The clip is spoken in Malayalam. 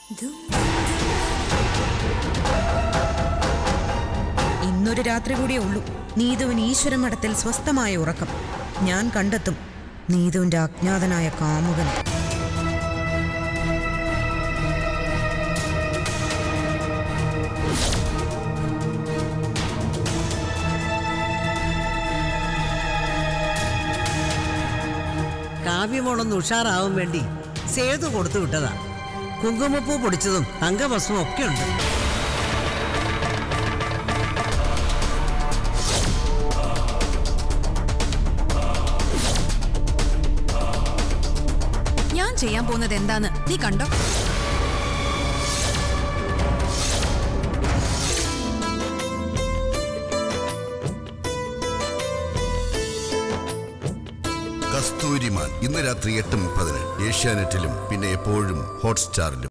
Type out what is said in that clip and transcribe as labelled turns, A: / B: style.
A: ഇന്നൊരു രാത്രി കൂടിയേ ഉള്ളൂ നീതുവിന് ഈശ്വര മഠത്തിൽ സ്വസ്ഥമായ ഉറക്കം ഞാൻ കണ്ടെത്തും നീതുവിന്റെ അജ്ഞാതനായ കാമുകൻ
B: കാവ്യമോളൊന്ന് ഉഷാറാവാൻ വേണ്ടി സേതു കൊടുത്തു വിട്ടതാ കുങ്കുമപ്പൂ പൊടിച്ചതും തങ്കഭസ്മവും ഒക്കെ ഉണ്ട്
C: ഞാൻ ചെയ്യാൻ പോകുന്നത് എന്താന്ന് നീ കണ്ടോ
D: കസ്തൂരിമാൻ ഇന്ന് രാത്രി എട്ട് മുപ്പതിന് ഏഷ്യാനെറ്റിലും പിന്നെ എപ്പോഴും ഹോട്ട്സ്റ്റാറിലും